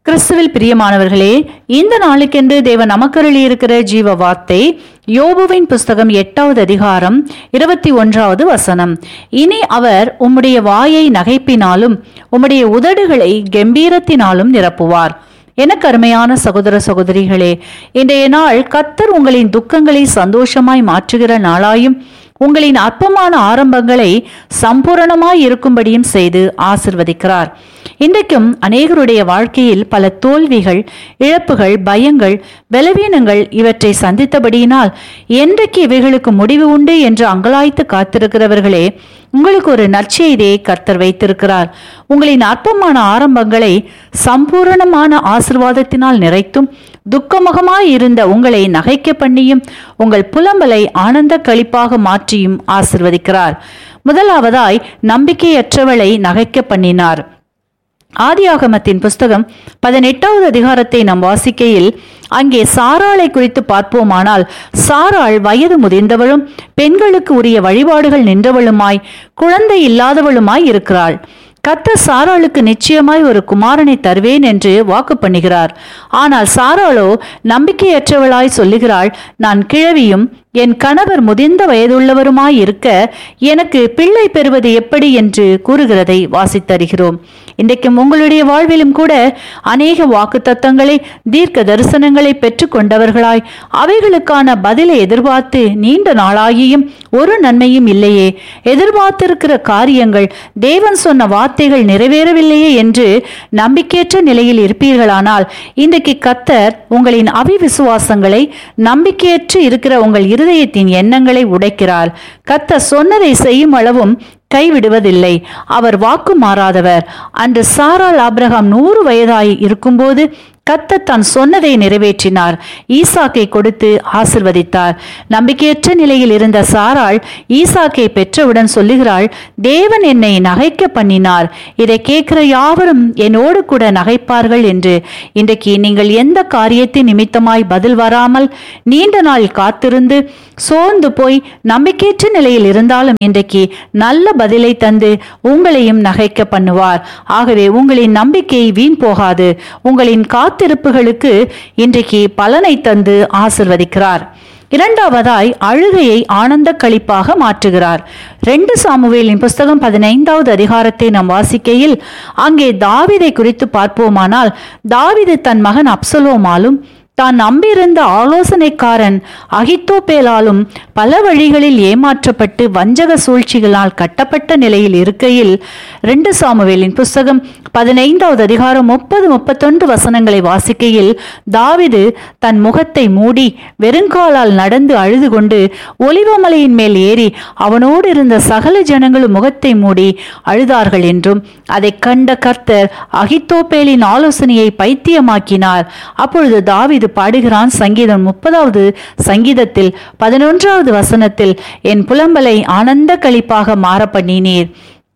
கிறிஸ்துவில் பிரியமானவர்களே இந்த நாளுக்கென்று தேவன் நமக்கருளி இருக்கிற ஜீவ வார்த்தை யோபுவின் புஸ்தகம் எட்டாவது அதிகாரம் இருபத்தி ஒன்றாவது வசனம் இனி அவர் உம்முடைய வாயை நகைப்பினாலும் உம்முடைய உதடுகளை கம்பீரத்தினாலும் நிரப்புவார் எனக்கு அருமையான சகோதர சகோதரிகளே இன்றைய நாள் கத்தர் உங்களின் துக்கங்களை சந்தோஷமாய் மாற்றுகிற நாளாயும் உங்களின் அற்பமான ஆரம்பங்களை சம்பூரணமாய் இருக்கும்படியும் செய்து ஆசிர்வதிக்கிறார் இன்றைக்கும் அநேகருடைய வாழ்க்கையில் பல தோல்விகள் இழப்புகள் பயங்கள் பலவீனங்கள் இவற்றை சந்தித்தபடியினால் என்றைக்கு இவைகளுக்கு முடிவு உண்டு என்று அங்கலாய்த்து காத்திருக்கிறவர்களே உங்களுக்கு ஒரு நற்செய்தியை கர்த்தர் வைத்திருக்கிறார் உங்களின் அற்பமான ஆரம்பங்களை சம்பூரணமான ஆசிர்வாதத்தினால் நிறைத்தும் துக்கமுகமாய் இருந்த உங்களை நகைக்க பண்ணியும் உங்கள் புலம்பலை ஆனந்த களிப்பாக மாற்றியும் ஆசிர்வதிக்கிறார் முதலாவதாய் நம்பிக்கையற்றவளை நகைக்க பண்ணினார் ஆதியாகமத்தின் புஸ்தகம் பதினெட்டாவது அதிகாரத்தை நாம் வாசிக்கையில் அங்கே சாராளை குறித்து பார்ப்போமானால் சாராள் வயது முதிர்ந்தவளும் பெண்களுக்கு உரிய வழிபாடுகள் நின்றவளுமாய் குழந்தை இல்லாதவளுமாய் இருக்கிறாள் கத்த சாராளுக்கு நிச்சயமாய் ஒரு குமாரனை தருவேன் என்று வாக்கு பண்ணுகிறார் ஆனால் சாராளோ நம்பிக்கையற்றவளாய் சொல்லுகிறாள் நான் கிழவியும் என் கணவர் முதிர்ந்த வயதுள்ளவருமாய் இருக்க எனக்கு பிள்ளை பெறுவது எப்படி என்று கூறுகிறதை வாசித்தருகிறோம் இன்றைக்கும் உங்களுடைய வாழ்விலும் கூட அநேக வாக்கு தத்தங்களை தீர்க்க தரிசனங்களை பெற்று கொண்டவர்களாய் அவைகளுக்கான பதிலை எதிர்பார்த்து நீண்ட நாளாகியும் ஒரு நன்மையும் இல்லையே எதிர்பார்த்திருக்கிற காரியங்கள் தேவன் சொன்ன வார்த்தைகள் நிறைவேறவில்லையே என்று நம்பிக்கையற்ற நிலையில் இருப்பீர்களானால் இன்றைக்கு கத்தர் உங்களின் அவிவிசுவாசங்களை நம்பிக்கையற்று இருக்கிற உங்கள் இருதயத்தின் எண்ணங்களை உடைக்கிறார் கத்தர் சொன்னதை செய்யும் அளவும் கைவிடுவதில்லை அவர் வாக்கு மாறாதவர் அன்று சாரால் ஆபிரகாம் நூறு வயதாய் இருக்கும்போது கத்த தான் சொன்னதை நிறைவேற்றினார் ஈசாக்கை கொடுத்து ஆசிர்வதித்தார் நம்பிக்கையற்ற நிலையில் இருந்த சாராள் ஈசாக்கை பெற்றவுடன் சொல்லுகிறாள் தேவன் என்னை நகைக்க பண்ணினார் இதை கேட்கிற யாவரும் என்னோடு கூட நகைப்பார்கள் என்று இன்றைக்கு நீங்கள் எந்த காரியத்தின் நிமித்தமாய் பதில் வராமல் நீண்ட நாள் காத்திருந்து சோர்ந்து போய் நம்பிக்கையற்ற நிலையில் இருந்தாலும் இன்றைக்கு நல்ல பதிலை தந்து உங்களையும் நகைக்க பண்ணுவார் ஆகவே உங்களின் நம்பிக்கை வீண் போகாது உங்களின் காத்திருப்புகளுக்கு இன்றைக்கு பலனை தந்து ஆசிர்வதிக்கிறார் இரண்டாவதாய் அழுகையை ஆனந்த களிப்பாக மாற்றுகிறார் ரெண்டு சாமுவேலின் புஸ்தகம் பதினைந்தாவது அதிகாரத்தை நாம் வாசிக்கையில் அங்கே தாவிதை குறித்து பார்ப்போமானால் தாவிது தன் மகன் அப்சலோமாலும் தான் நம்பியிருந்த ஆலோசனைக்காரன் அகித்தோப்பேலாலும் பல வழிகளில் ஏமாற்றப்பட்டு வஞ்சக சூழ்ச்சிகளால் கட்டப்பட்ட நிலையில் இருக்கையில் ரெண்டு சாமுவேலின் புஸ்தகம் பதினைந்தாவது அதிகாரம் முப்பது முப்பத்தொன்று வசனங்களை வாசிக்கையில் தாவிது தன் முகத்தை மூடி வெறுங்காலால் நடந்து அழுது கொண்டு ஒலிவமலையின் மேல் ஏறி அவனோடு இருந்த சகல ஜனங்களும் முகத்தை மூடி அழுதார்கள் என்றும் அதை கண்ட கர்த்தர் அகித்தோப்பேலின் ஆலோசனையை பைத்தியமாக்கினார் அப்பொழுது தாவிது பாடுகிறான் சங்கீதம் முப்பதாவது சங்கீதத்தில் பதினொன்றாவது வசனத்தில் என் புலம்பலை ஆனந்த களிப்பாக மாற பண்ணினீர்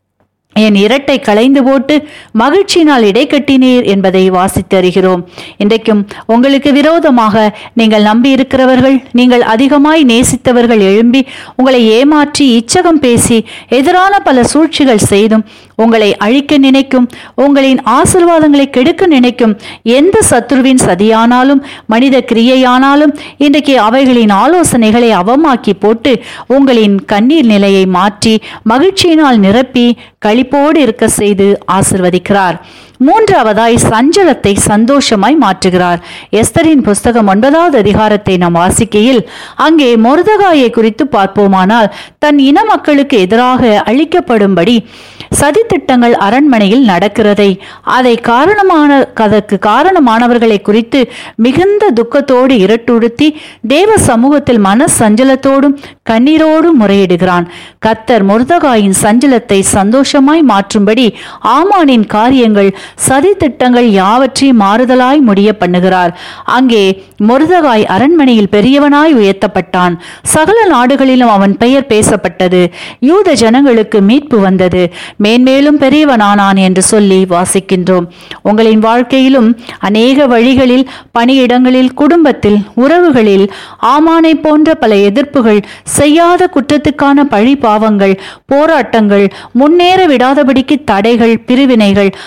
என் இரட்டை களைந்து போட்டு மகிழ்ச்சியினால் இடைக்கட்டினீர் என்பதை வாசித்தருகிறோம் இன்றைக்கும் உங்களுக்கு விரோதமாக நீங்கள் நம்பி இருக்கிறவர்கள் நீங்கள் அதிகமாய் நேசித்தவர்கள் எழும்பி உங்களை ஏமாற்றி இச்சகம் பேசி எதிரான பல சூழ்ச்சிகள் செய்தும் உங்களை அழிக்க நினைக்கும் உங்களின் ஆசிர்வாதங்களை கெடுக்க நினைக்கும் எந்த சத்ருவின் சதியானாலும் மனித கிரியையானாலும் இன்றைக்கு அவைகளின் ஆலோசனைகளை அவமாக்கி போட்டு உங்களின் கண்ணீர் நிலையை மாற்றி மகிழ்ச்சியினால் நிரப்பி களிப்போடு இருக்க செய்து ஆசிர்வதிக்கிறார் மூன்றாவதாய் சஞ்சலத்தை சந்தோஷமாய் மாற்றுகிறார் எஸ்தரின் புஸ்தகம் ஒன்பதாவது அதிகாரத்தை நாம் வாசிக்கையில் அங்கே மொர்தகாயை குறித்து பார்ப்போமானால் தன் இன மக்களுக்கு எதிராக அளிக்கப்படும்படி சதித்திட்டங்கள் அரண்மனையில் நடக்கிறதை அதை காரணமான அதற்கு காரணமானவர்களை குறித்து மிகுந்த துக்கத்தோடு இரட்டுடுத்தி தேவ சமூகத்தில் மன சஞ்சலத்தோடும் கண்ணீரோடும் முறையிடுகிறான் கத்தர் முருதகாயின் சஞ்சலத்தை சந்தோஷமாய் மாற்றும்படி ஆமானின் காரியங்கள் சதி திட்டங்கள் யாவற்றையும் மாறுதலாய் முடிய பண்ணுகிறார் அங்கே முருதகாய் அரண்மனையில் பெரியவனாய் உயர்த்தப்பட்டான் சகல நாடுகளிலும் அவன் பெயர் பேசப்பட்டது யூத ஜனங்களுக்கு மீட்பு வந்தது மேன்மேலும் பெரியவனானான் என்று சொல்லி வாசிக்கின்றோம் உங்களின் வாழ்க்கையிலும் அநேக வழிகளில் பணியிடங்களில் குடும்பத்தில் உறவுகளில் ஆமானை போன்ற பல எதிர்ப்புகள் செய்யாத குற்றத்துக்கான பழி பாவங்கள் போராட்டங்கள் முன்னேற விடாதபடிக்கு தடைகள் பிரிவினைகள் அவமான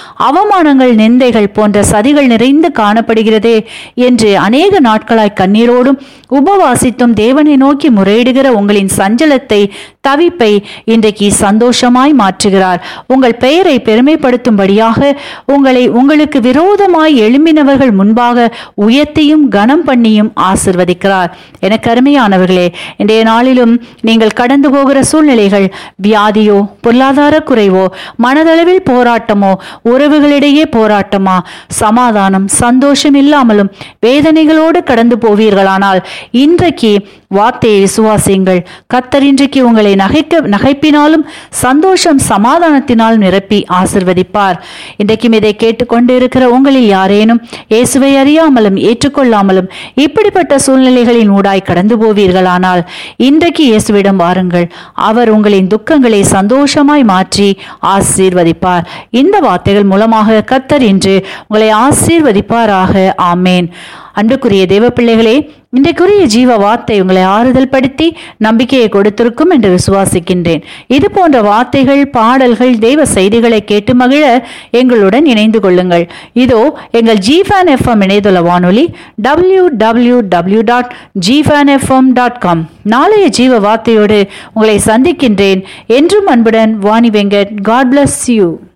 அவமானங்கள் நிந்தைகள் போன்ற சதிகள் நிறைந்து காணப்படுகிறதே என்று அநேக நாட்களாய் கண்ணீரோடும் உபவாசித்தும் தேவனை நோக்கி முறையிடுகிற உங்களின் சஞ்சலத்தை தவிப்பை இன்றைக்கு சந்தோஷமாய் மாற்றுகிறார் உங்கள் பெயரை பெருமைப்படுத்தும்படியாக உங்களை உங்களுக்கு விரோதமாய் எழும்பினவர்கள் முன்பாக உயர்த்தியும் கனம் பண்ணியும் ஆசிர்வதிக்கிறார் எனக்கு அருமையானவர்களே இன்றைய நாளிலும் நீங்கள் கடந்து போகிற சூழ்நிலைகள் வியாதியோ பொருளாதார குறைவோ மனதளவில் போராட்டமோ உறவுகளிடையே போராட்டமா சமாதானம் சந்தோஷம் இல்லாமலும் வேதனைகளோடு கடந்து போவீர்களானால் இன்றைக்கு வார்த்தையை விசுவாசியுங்கள் கத்தர் இன்றைக்கு உங்களை நகைக்க நகைப்பினாலும் சந்தோஷம் சமாதானத்தினால் நிரப்பி ஆசிர்வதிப்பார் இன்றைக்கும் இதை கேட்டுக்கொண்டு இருக்கிற உங்களில் யாரேனும் இயேசுவை அறியாமலும் ஏற்றுக்கொள்ளாமலும் இப்படிப்பட்ட சூழ்நிலைகளின் ஊடாய் கடந்து போவீர்களானால் இன்றைக்கு இயேசுவிடம் வாருங்கள் அவர் உங்களின் துக்கங்களை சந்தோஷமாய் மாற்றி ஆசீர்வதிப்பார் இந்த வார்த்தைகள் மூலமாக கத்தர் இன்று உங்களை ஆசீர்வதிப்பாராக ஆமேன் அன்புக்குரிய தேவ பிள்ளைகளே இன்றைக்குரிய ஜீவ வார்த்தை உங்களை ஆறுதல் படுத்தி நம்பிக்கையை கொடுத்திருக்கும் என்று விசுவாசிக்கின்றேன் இது போன்ற வார்த்தைகள் பாடல்கள் தெய்வ செய்திகளை கேட்டு மகிழ எங்களுடன் இணைந்து கொள்ளுங்கள் இதோ எங்கள் ஜிஃபேன் எஃப்எம் இணையதள வானொலி டபிள்யூ டபிள்யூ டபிள்யூ டாட் ஜிஃபேன் எஃப்எம் டாட் காம் நாளைய ஜீவ வார்த்தையோடு உங்களை சந்திக்கின்றேன் என்றும் அன்புடன் Vani Venkat god bless you